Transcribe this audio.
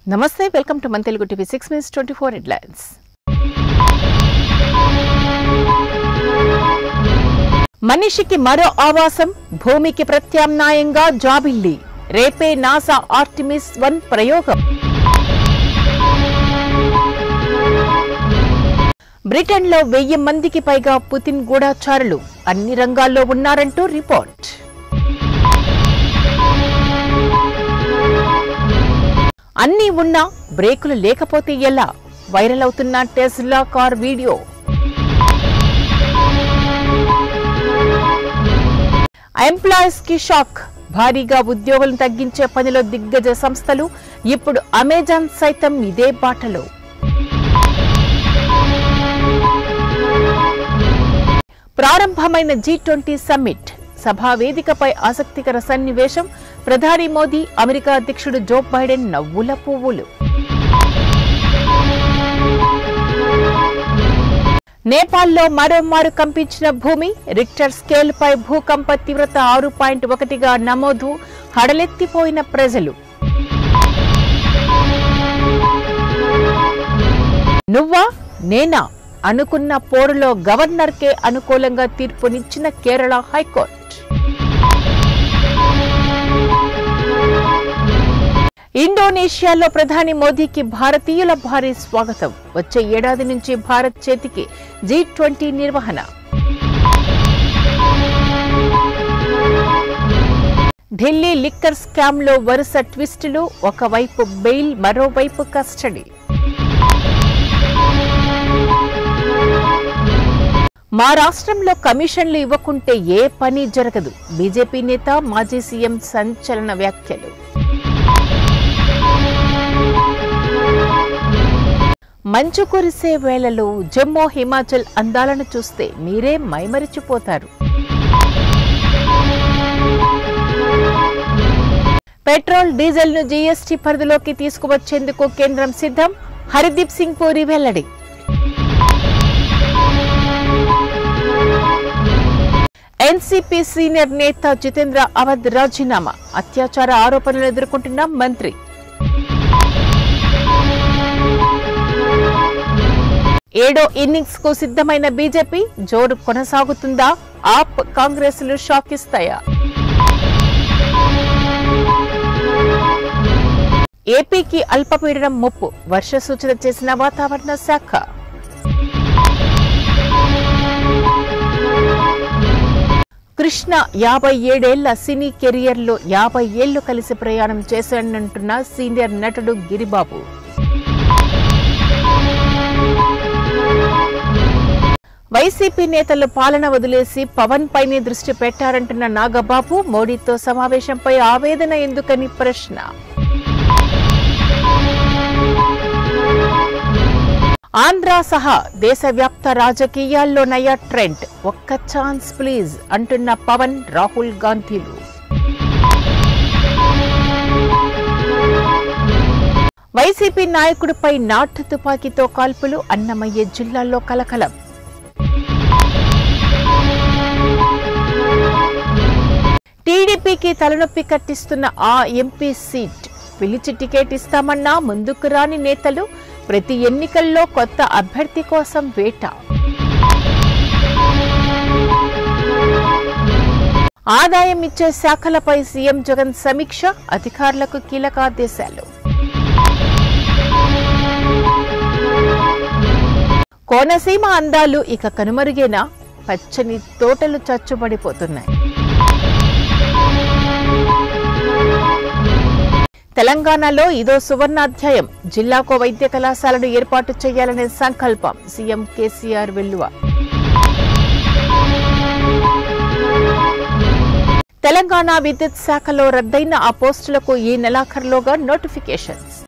నమస్తే welcome to మన Telugu TV six minutes twenty four headlines మనిషికి మరో ఆవాసం భూమికి ప్రత్యామ్నాయంగా జాబిల్లి రేపే నాసా ఆర్టిమిస్ వన్ ప్రయోగం బ్రిటన్లో వెయ్యి మందికి పైగా పుతిన్ గూఢాచారులు అన్ని రంగాల్లో ఉన్నారంటూ రిపోర్ట్ అన్నీ ఉన్నా బ్రేకులు లేకపోతే ఎలా వైరల్ అవుతున్న టెస్లా కార్ వీడియో ఎంప్లాయీస్ కి షాక్ భారీగా ఉద్యోగులను తగ్గించే పనిలో దిగ్గజ సంస్థలు ఇప్పుడు అమెజాన్ సైతం ఇదే బాటలో ప్రారంభమైన జీ ట్వంటీ సమ్మిట్ సభా వేదికపై ఆసక్తికర సన్నివేశం ప్రధాని మోదీ అమెరికా అధ్యక్షుడు జో బైడెన్ నవ్వుల పువ్వులు నేపాల్లో మరోమారు కంపించిన భూమి రిక్టర్ స్కేల్ పై భూకంప తీవ్రత ఆరు పాయింట్ ఒకటిగా నమోదు హడలెత్తిపోయిన ప్రజలు నువ్వా నేనా అనుకున్న పోరులో గవర్నర్కే అనుకూలంగా తీర్పునిచ్చిన కేరళ హైకోర్టు ఇండోనేషియాలో ప్రధాని మోదీకి భారతీయుల భారీ స్వాగతం వచ్చే ఏడాది నుంచి భారత్ చేతికి జీ ట్వంటీ నిర్వహణ ఢిల్లీ లిక్కర్ స్కామ్ లో వరుస ట్విస్టులు ఒకవైపు బెయిల్ మరోవైపు కస్టడీ మా రాష్ట్రంలో కమిషన్లు ఇవ్వకుంటే ఏ పని జరగదు బీజేపీ నేత మాజీ సీఎం సంచలన వ్యాఖ్యలు మంచు కురిసే వేళలో జమ్మూ హిమాచల్ అందాలను చూస్తే మీరే మైమరిచిపోతారు పెట్రోల్ డీజిల్ ను జీఎస్టీ పరిధిలోకి తీసుకువచ్చేందుకు కేంద్రం సిద్ధం హరిదీప్ సింగ్ పూరి వెల్లడి ఎన్సీపీ సీనియర్ నేత జితేంద్ర అవధ్ రాజీనామా అత్యాచార ఆరోపణలు ఎదుర్కొంటున్న మంత్రి ఏడో ఇన్నింగ్స్ కు సిద్ధమైన బీజేపీ జోరు కొనసాగుతుందా ఆప్ కాంగ్రెస్ లు షాక్ ఇస్తాయా ఏపీకి అల్పపీడనం ముప్పు వర్ష సూచన చేసిన వాతావరణ శాఖ కృష్ణ యాభై ఏడేళ్ల సినీ కెరియర్లో యాభై ఏళ్లు కలిసి ప్రయాణం చేశానంటున్న సీనియర్ నటుడు గిరిబాబు వైసీపీ నేతలు పాలన వదిలేసి పవన్ పైనే దృష్టి పెట్టారంటున్న నాగబాబు మోడీతో సమావేశంపై ఆవేదన ఎందుకని ప్రశ్న ఆంధ్ర సహా దేశవ్యాప్త రాజకీయాల్లో నయా ట్రెండ్ ఒక్క ఛాన్స్ ప్లీజ్ అంటున్న పవన్ రాహుల్ గాంధీలు వైసీపీ నాయకుడిపై నాటు తుపాకీతో కాల్పులు అన్నమయ్య జిల్లాలో కలకలం టీడీపీకి తలనొప్పి కట్టిస్తున్న ఆ ఎంపీ సీట్ పిలిచి టికెట్ ఇస్తామన్నా ముందుకు రాని నేతలు ప్రతి ఎన్నికల్లో కొత్త అభ్యర్థి కోసం వేట ఆదాయం ఇచ్చే శాఖలపై సీఎం జగన్ సమీక్ష అధికారులకు కీలక ఆదేశాలు కోనసీమ అందాలు ఇక కనుమరుగేనా పచ్చని తోటలు చచ్చుబడిపోతున్నాయి తెలంగాణలో ఇదో సువర్ణాధ్యాయం జిల్లాకు వైద్య కళాశాలను ఏర్పాటు చేయాలనే సంకల్పం సీఎం కేసీఆర్ వెల్లువ తెలంగాణ విద్యుత్ శాఖలో రద్దయిన ఆ పోస్టులకు ఈ నెలాఖరులోగా నోటిఫికేషన్స్